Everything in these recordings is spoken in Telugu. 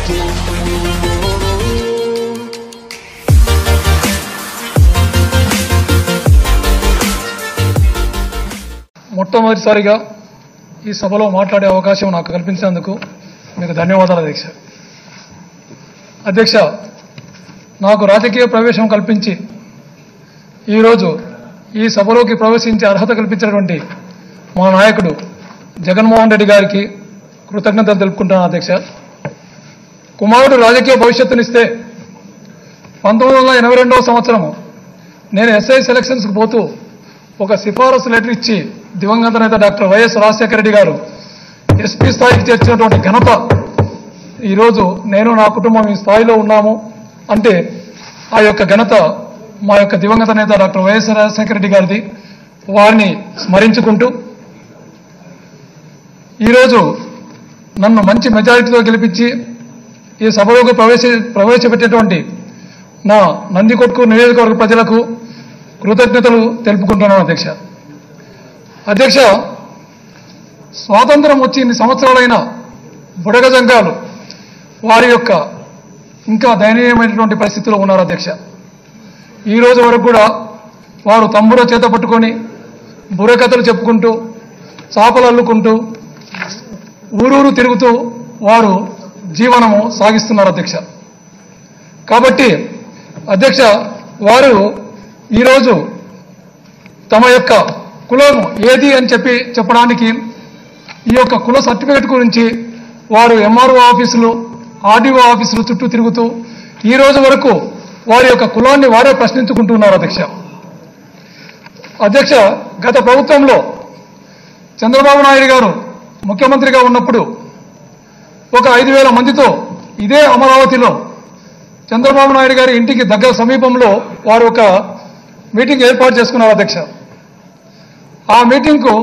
మొట్టమొదటిసారిగా ఈ సభలో మాట్లాడే అవకాశం నాకు కల్పించినందుకు మీకు ధన్యవాదాలు అధ్యక్ష అధ్యక్ష నాకు రాజకీయ ప్రవేశం కల్పించి ఈరోజు ఈ సభలోకి ప్రవేశించే అర్హత కల్పించినటువంటి మా నాయకుడు జగన్మోహన్ రెడ్డి గారికి కృతజ్ఞతలు తెలుపుకుంటున్నాను అధ్యక్ష కుమారుడు రాజకీయ భవిష్యత్తునిస్తే పంతొమ్మిది వందల ఎనభై రెండవ సంవత్సరము నేను ఎస్ఐ సెలక్షన్స్కి పోతూ ఒక సిఫారసు లెటర్ ఇచ్చి దివంగత నేత డాక్టర్ వైఎస్ రాజశేఖర రెడ్డి గారు ఎస్పీ స్థాయికి చేర్చినటువంటి ఘనత ఈరోజు నేను నా కుటుంబం ఈ స్థాయిలో ఉన్నాము అంటే ఆ యొక్క ఘనత మా యొక్క దివంగత నేత డాక్టర్ వైఎస్ రాజశేఖర రెడ్డి గారిది వారిని స్మరించుకుంటూ ఈరోజు నన్ను మంచి మెజారిటీతో గెలిపించి ఈ సభలోకి ప్రవేశ ప్రవేశపెట్టేటువంటి నా నందికొట్కు నియోజకవర్గ ప్రజలకు కృతజ్ఞతలు తెలుపుకుంటున్నాను అధ్యక్ష అధ్యక్ష స్వాతంత్రం వచ్చి ఇన్ని సంవత్సరాలైన బుడగ జంగాలు వారి యొక్క ఇంకా దయనీయమైనటువంటి పరిస్థితిలో ఉన్నారు అధ్యక్ష ఈ రోజు వరకు కూడా వారు తమ్ముడ చేత పట్టుకొని బుర్రకథలు చెప్పుకుంటూ చాపలు అల్లుకుంటూ ఊరూరు తిరుగుతూ వారు జీవనము సాగిస్తున్నారు అధ్యక్ష కాబట్టి అధ్యక్ష వారు ఈరోజు తమ యొక్క కులం ఏది అని చెప్పి చెప్పడానికి ఈ యొక్క కుల సర్టిఫికెట్ గురించి వారు ఎంఆర్ఓ ఆఫీసులు ఆర్డీఓ ఆఫీసులు చుట్టూ తిరుగుతూ ఈ రోజు వరకు వారి యొక్క కులాన్ని వారే ప్రశ్నించుకుంటున్నారు అధ్యక్ష అధ్యక్ష గత ప్రభుత్వంలో చంద్రబాబు నాయుడు గారు ముఖ్యమంత్రిగా ఉన్నప్పుడు ఒక ఐదు వేల మందితో ఇదే అమరావతిలో చంద్రబాబు నాయుడు గారి ఇంటికి దగ్గర సమీపంలో వారు ఒక మీటింగ్ ఏర్పాటు చేసుకున్నారు అధ్యక్ష ఆ మీటింగ్కు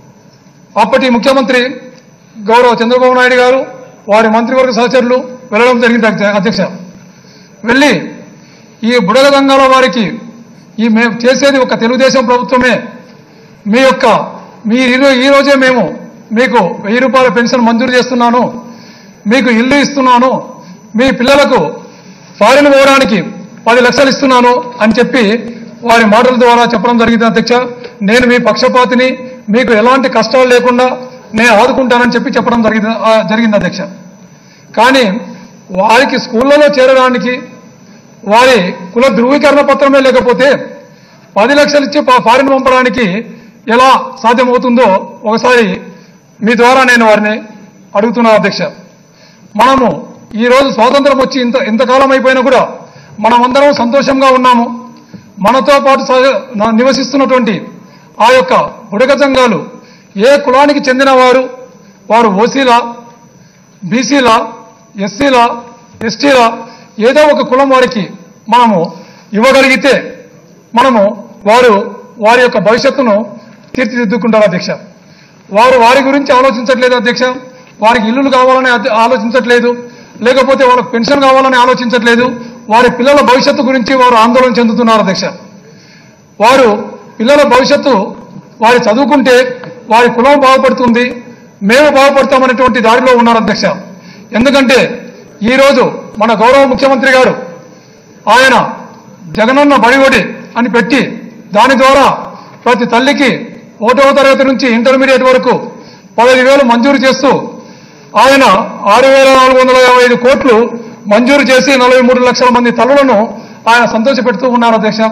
అప్పటి ముఖ్యమంత్రి గౌరవ చంద్రబాబు నాయుడు గారు వారి మంత్రివర్గ సహచరులు వెళ్ళడం జరిగింది అధ్య- అధ్యక్ష వెళ్ళి ఈ బుడగ దంగాల వారికి ఈ మేము చేసేది ఒక తెలుగుదేశం ప్రభుత్వమే మీ యొక్క మీ ఈ- ఈ రోజే మేము మీకు వెయ్యి రూపాయల పెన్షన్ మంజూరు చేస్తున్నాను మీకు ఇల్లు ఇస్తున్నాను మీ పిల్లలకు ఫారిన్ పోవడానికి పది లక్షలు ఇస్తున్నాను అని చెప్పి వారి మాటల ద్వారా చెప్పడం జరిగింది అధ్యక్ష నేను మీ పక్షపాతిని మీకు ఎలాంటి కష్టాలు లేకుండా నేను ఆదుకుంటానని చెప్పి చెప్పడం జరిగింది ఆ, జరిగింది అధ్యక్ష కానీ వారికి స్కూళ్ళలో చేరడానికి వారి కుల ధృవీకరణ పత్రమే లేకపోతే పది లక్షలు ఇచ్చి పా- ఫారిన్ పంపడానికి ఎలా సాధ్యమవుతుందో ఒకసారి మీ ద్వారా నేను వారిని అడుగుతున్నాను అధ్యక్ష మనము ఈ రోజు స్వాతంత్రం వచ్చి ఇంత ఇంతకాలం అయిపోయినా కూడా మనమందరం సంతోషంగా ఉన్నాము మనతో పాటు సహ- న- నివసిస్తున్నటువంటి ఆ యొక్క బుడగ సంఘాలు ఏ కులానికి చెందిన వారు వారు ఓసీలా బీసీలా ఎస్సీలా ఎస్టీలా ఏదో ఒక కులం వారికి మనము ఇవ్వగలిగితే మనము వారు వారి యొక్క భవిష్యత్తును తీర్చిదిద్దుకుంటారు అధ్యక్ష వారు వారి గురించి ఆలోచించట్లేదు అధ్యక్ష వారికి ఇల్లులు కావాలని అధ్య- ఆలోచించట్లేదు లేకపోతే వాళ్ళకి పెన్షన్ కావాలని ఆలోచించట్లేదు వారి పిల్లల భవిష్యత్తు గురించి వారు ఆందోళన చెందుతున్నారు అధ్యక్ష వారు పిల్లల భవిష్యత్తు వారి చదువుకుంటే వారి కులం బాగుపడుతుంది మేము బాగుపడతామనేటువంటి దారిలో ఉన్నారు అధ్యక్ష ఎందుకంటే ఈరోజు మన గౌరవ ముఖ్యమంత్రి గారు ఆయన జగనన్న బడిఒడి అని పెట్టి దాని ద్వారా ప్రతి తల్లికి ఒకటవ తరగతి నుంచి ఇంటర్మీడియట్ వరకు పదహైదు వేలు మంజూరు చేస్తూ ఆయన ఆరు వేల నాలుగు వందల యాభై ఐదు కోట్లు మంజూరు చేసి నలభై మూడు లక్షల మంది తల్లులను ఆయన సంతోషపెడుతూ ఉన్నారు అధ్యక్ష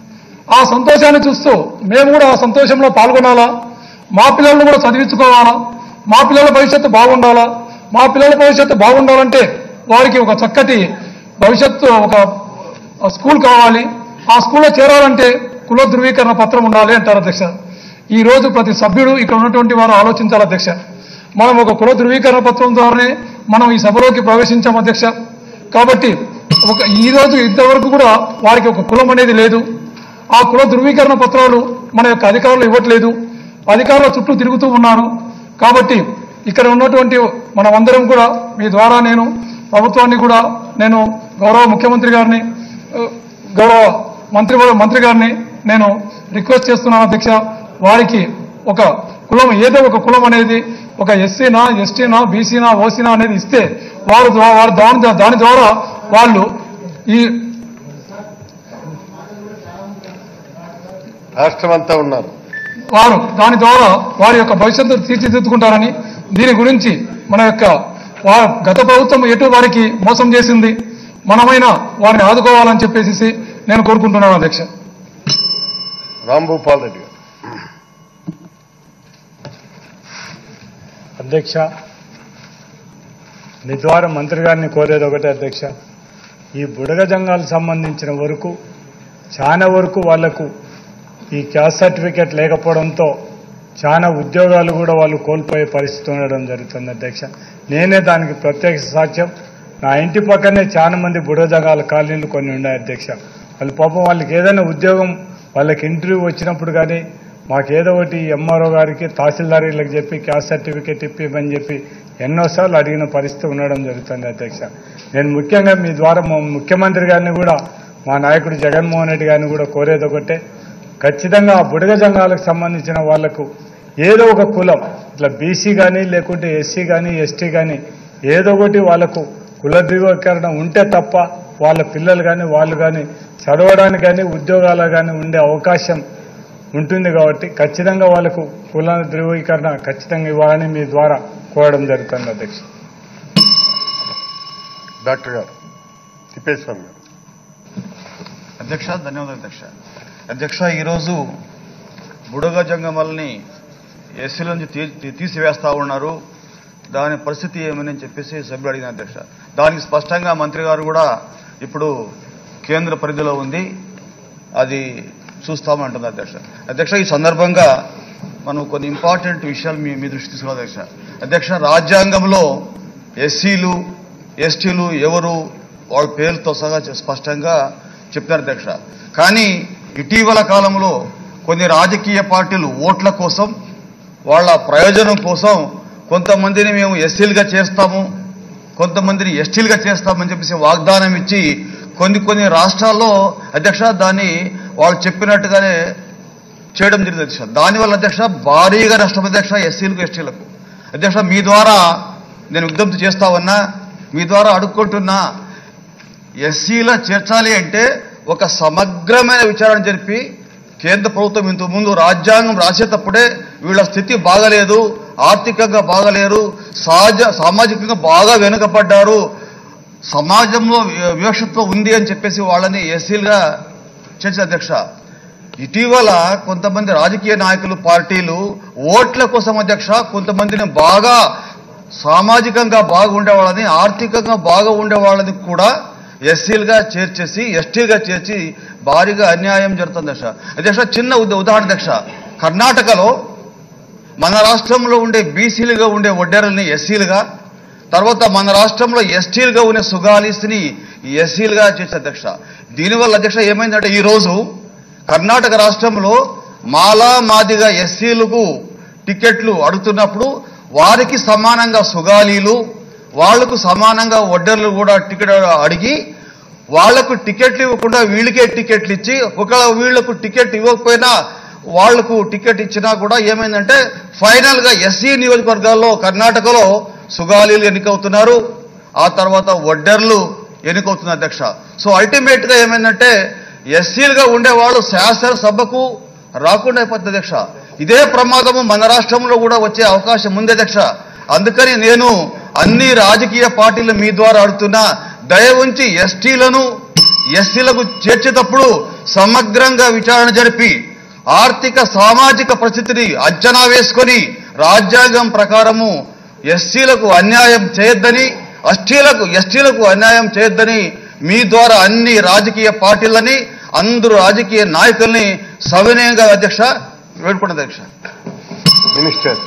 ఆ సంతోషాన్ని చూస్తూ మేము కూడా ఆ సంతోషంలో పాల్గొనాలా మా పిల్లలను కూడా చదివించుకోవాలా మా పిల్లల భవిష్యత్తు బాగుండాలా మా పిల్లల భవిష్యత్తు బాగుండాలంటే వారికి ఒక చక్కటి భవిష్యత్తు ఒక స్కూల్ కావాలి ఆ స్కూల్లో చేరాలంటే కుల ధృవీకరణ పత్రం ఉండాలి అంటారు అధ్యక్ష ఈ రోజు ప్రతి సభ్యుడు ఇక్కడ ఉన్నటువంటి వారు ఆలోచించాలి అధ్యక్ష మనం ఒక కుల ధృవీకరణ పత్రం ద్వారానే మనం ఈ సభలోకి ప్రవేశించాం అధ్యక్ష కాబట్టి ఒక ఈ రోజు ఇంతవరకు కూడా వారికి ఒక కులం అనేది లేదు ఆ కుల ధృవీకరణ పత్రాలు మన యొక్క అధికారులు ఇవ్వట్లేదు అధికారుల చుట్టూ తిరుగుతూ ఉన్నారు కాబట్టి ఇక్కడ ఉన్నటువంటి మనమందరం కూడా మీ ద్వారా నేను ప్రభుత్వాన్ని కూడా నేను గౌరవ ముఖ్యమంత్రి గారిని ఆ, గౌరవ మంత్రి మంత్రి గారిని నేను రిక్వెస్ట్ చేస్తున్నాను అధ్యక్ష వారికి ఒక కులం ఏదో ఒక కులం అనేది ఒక ఎస్సీనా ఎస్టీనా బీసీనా ఓసీనా అనేది ఇస్తే వారు ద్వా- వారు దాని దాని ద్వారా వాళ్ళు ఈ రాష్ట్రం అంతా ఉన్నారు వారు దాని ద్వారా వారి యొక్క భవిష్యత్తు తీర్చిదిద్దుకుంటారని దీని గురించి మన యొక్క వా- గత ప్రభుత్వం ఎటు వారికి మోసం చేసింది మనమైన వారిని ఆదుకోవాలని చెప్పేసి నేను కోరుకుంటున్నాను అధ్యక్ష రాంభూపాల్ రెడ్డి గారు అధ్యక్ష మీ ద్వారా మంత్రి గారిని కోరేది ఒకటే అధ్యక్ష ఈ బుడగ జంగాలకు సంబంధించిన వరకు చాలా వరకు వాళ్లకు ఈ క్యాస్ట్ సర్టిఫికేట్ లేకపోవడంతో చాలా ఉద్యోగాలు కూడా వాళ్ళు కోల్పోయే పరిస్థితి ఉండడం జరుగుతుంది అధ్యక్ష నేనే దానికి ప్రత్యక్ష సాక్ష్యం నా ఇంటి పక్కనే చాలా మంది బుడగ జంగాల కాలనీలు కొన్ని ఉన్నాయి అధ్యక్ష వాళ్ళు పాపం వాళ్ళకి ఏదైనా ఉద్యోగం వాళ్ళకి ఇంటర్వ్యూ వచ్చినప్పుడు కానీ మాకు ఏదో ఒకటి ఎంఆర్ఓ గారికి తహసీల్దారీలకు చెప్పి క్యాస్ట్ సర్టిఫికేట్ ఇప్పిమని చెప్పి ఎన్నోసార్లు అడిగిన పరిస్థితి ఉండడం జరుగుతుంది అధ్యక్ష నేను ముఖ్యంగా మీ ద్వారా మా ముఖ్యమంత్రి గారిని కూడా మా నాయకుడు జగన్మోహన్ రెడ్డి గారిని కూడా కోరేది ఒకటే ఖచ్చితంగా ఆ బుడగ జంగాలకు సంబంధించిన వాళ్లకు ఏదో ఒక కులం ఇట్లా బీసీ కానీ లేకుంటే ఎస్సీ కానీ ఎస్టీ కానీ ఏదో ఒకటి వాళ్లకు కుల ధృవీకరణ ఉంటే తప్ప వాళ్ళ పిల్లలు కానీ వాళ్ళు కానీ చదవడానికి కానీ ఉద్యోగాలు కానీ ఉండే అవకాశం ఉంటుంది కాబట్టి ఖచ్చితంగా వాళ్ళకు కుల ధృవీకరణ ఖచ్చితంగా ఇవ్వాలని మీ ద్వారా కోరడం జరుగుతుంది అధ్యక్ష డాక్టర్ గారు తిప్పేస్వామి గారు అధ్యక్ష ధన్యవాదాలు అధ్యక్ష అధ్యక్ష ఈరోజు బుడగ జంగమల్ని ఎస్సీల నుంచి తీ- తీసివేస్తా ఉన్నారు దాని పరిస్థితి ఏమని చెప్పేసి సభ్యులు అడిగిన అధ్యక్ష దానికి స్పష్టంగా మంత్రి గారు కూడా ఇప్పుడు కేంద్ర పరిధిలో ఉంది అది చూస్తామంటుంది అధ్యక్ష అధ్యక్ష ఈ సందర్భంగా మనం కొన్ని ఇంపార్టెంట్ విషయాలు మీ మీ దృష్టి తీసుకున్నాం అధ్యక్ష అధ్యక్ష రాజ్యాంగంలో ఎస్సీలు ఎస్టీలు ఎవరు వాళ్ళ పేర్లతో సహా చ- స్పష్టంగా చెప్తారు అధ్యక్ష కానీ ఇటీవల కాలంలో కొన్ని రాజకీయ పార్టీలు ఓట్ల కోసం వాళ్ళ ప్రయోజనం కోసం కొంతమందిని మేము ఎస్సీలుగా చేస్తాము కొంతమందిని ఎస్టీలుగా చేస్తామని చెప్పేసి వాగ్దానం ఇచ్చి కొన్ని కొన్ని రాష్ట్రాల్లో అధ్యక్ష దాన్ని వాళ్ళు చెప్పినట్టుగానే చేయడం జరిగింది అధ్యక్ష దానివల్ల అధ్యక్ష భారీగా నష్టం అధ్యక్ష ఎస్సీలకు ఎస్టీలకు అధ్యక్ష మీ ద్వారా నేను విజ్ఞప్తి చేస్తా ఉన్నా మీ ద్వారా అడుక్కుంటున్నా ఎస్సీల చేర్చాలి అంటే ఒక సమగ్రమైన విచారణ జరిపి కేంద్ర ప్రభుత్వం ఇంతకు ముందు రాజ్యాంగం రాసేటప్పుడే వీళ్ళ స్థితి బాగలేదు ఆర్థికంగా బాగలేరు సహజ సామాజికంగా బాగా వెనుకబడ్డారు సమాజంలో వి- వివక్షత్వం ఉంది అని చెప్పేసి వాళ్ళని ఎస్సీలుగా చేసిన అధ్యక్ష ఇటీవల కొంతమంది రాజకీయ నాయకులు పార్టీలు ఓట్ల కోసం అధ్యక్ష కొంతమందిని బాగా సామాజికంగా బాగా ఉండేవాళ్ళని ఆర్థికంగా బాగా ఉండేవాళ్ళని కూడా ఎస్సీలుగా చేర్చేసి ఎస్టీలుగా చేర్చి భారీగా అన్యాయం జరుగుతుంది అధ్యక్ష అధ్యక్ష చిన్న ఉద- ఉదాహరణ అధ్యక్ష కర్ణాటకలో మన రాష్ట్రంలో ఉండే బీసీలుగా ఉండే వడ్డేరల్ని ఎస్సీలుగా తర్వాత మన రాష్ట్రంలో ఎస్టీలుగా ఉండే సుగాలీస్ని ఎస్సీలుగా చేసే అధ్యక్ష దీనివల్ల అధ్యక్ష ఏమైందంటే ఈరోజు కర్ణాటక రాష్ట్రంలో మాలా మాదిగా ఎస్సీలకు టికెట్లు అడుగుతున్నప్పుడు వారికి సమానంగా సుగాలీలు వాళ్లకు సమానంగా వడ్డర్లు కూడా టికెట్ అడిగి వాళ్లకు టికెట్లు ఇవ్వకుండా వీళ్ళకే టికెట్లు ఇచ్చి ఒకవేళ వీళ్లకు టికెట్ ఇవ్వకపోయినా వాళ్లకు టికెట్ ఇచ్చినా కూడా ఏమైందంటే ఫైనల్ గా ఎస్సీ నియోజకవర్గాల్లో కర్ణాటకలో సుగాలీలు ఎన్నికవుతున్నారు ఆ తర్వాత వడ్డర్లు ఎన్నికవుతున్నారు అధ్యక్ష సో అల్టిమేట్ గా ఏమైందంటే ఎస్సీలుగా ఉండేవాళ్ళు శాసనసభకు రాకుండా అయిపోతుంది అధ్యక్ష ఇదే ప్రమాదము మన రాష్ట్రంలో కూడా వచ్చే అవకాశం ఉంది అధ్యక్ష అందుకని నేను అన్ని రాజకీయ పార్టీలు మీ ద్వారా అడుగుతున్నా దయ ఉంచి ఎస్టీలను ఎస్సీలకు చేర్చేటప్పుడు సమగ్రంగా విచారణ జరిపి ఆర్థిక సామాజిక పరిస్థితిని అంచనా వేసుకొని రాజ్యాంగం ప్రకారము ఎస్సీలకు అన్యాయం చేయొద్దని ఎస్టీలకు ఎస్టీలకు అన్యాయం చేయొద్దని మీ ద్వారా అన్ని రాజకీయ పార్టీలని అందరు రాజకీయ నాయకుల్ని సవినయంగా అధ్యక్ష వేడుకున్న అధ్యక్ష మినిస్టర్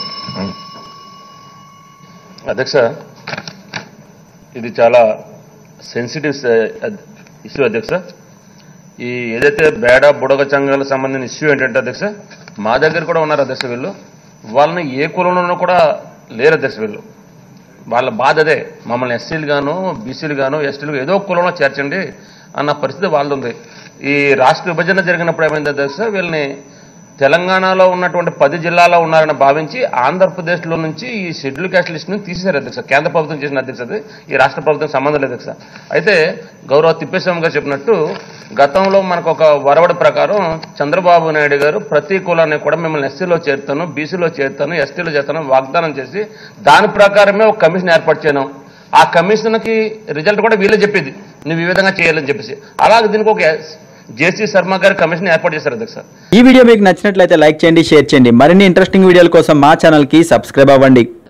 అధ్యక్ష ఇది చాలా సెన్సిటివ్ ఇష్యూ అధ్యక్ష ఈ ఏదైతే బేడ బుడగ చంగాలకు సంబంధించిన ఇష్యూ ఏంటంటే అధ్యక్ష మా దగ్గర కూడా ఉన్నారు అధ్యక్ష వీళ్ళు వాళ్ళని ఏ కులంలోనూ కూడా లేరు అధ్యక్ష వీళ్ళు వాళ్ళ బాధ అదే మమ్మల్ని ఎస్సీలు గాను బీసీలు గాను ఎస్టీలు ఏదో ఒక కులంలో చేర్చండి అన్న పరిస్థితి వాళ్ళది ఉంది ఈ రాష్ట్ర విభజన జరిగినప్పుడు ఏమైంది అధ్యక్ష వీళ్ళని తెలంగాణలో ఉన్నటువంటి పది జిల్లాలో ఉన్నారని భావించి ఆంధ్రప్రదేశ్లో నుంచి ఈ షెడ్యూల్ క్యాస్ట్ లిస్ట్ని తీసేశారు అధ్యక్ష కేంద్ర ప్రభుత్వం చేసిన అధ్యక్ష అది ఈ రాష్ట్ర ప్రభుత్వం సంబంధం లేదు అధ్యక్ష అయితే గౌరవ తిప్పేస్వామి గారు చెప్పినట్టు గతంలో మనకు ఒక వరవడి ప్రకారం చంద్రబాబు నాయుడు గారు ప్రతి కులాన్ని కూడా మిమ్మల్ని ఎస్సీలో చేరుతాను బీసీలో చేరుతాను ఎస్టీలో చేస్తాను వాగ్దానం చేసి దాని ప్రకారమే ఒక కమిషన్ ఏర్పాటు చేయను ఆ కమిషన్కి రిజల్ట్ కూడా వీళ్ళే చెప్పేది నువ్వు ఈ విధంగా చేయాలని చెప్పేసి అలాగే దీనికి ఒక జేసీ శర్మ గారు కమిషన్ ఏర్పాటు చేశారు అధ్యక్ష ఈ వీడియో మీకు నచ్చినట్లయితే లైక్ చేయండి షేర్ చేయండి మరిన్ని ఇంట్రెస్టింగ్ వీడియోల కోసం మా ఛానల్కి సబ్స్క్రైబ్ అవ్వండి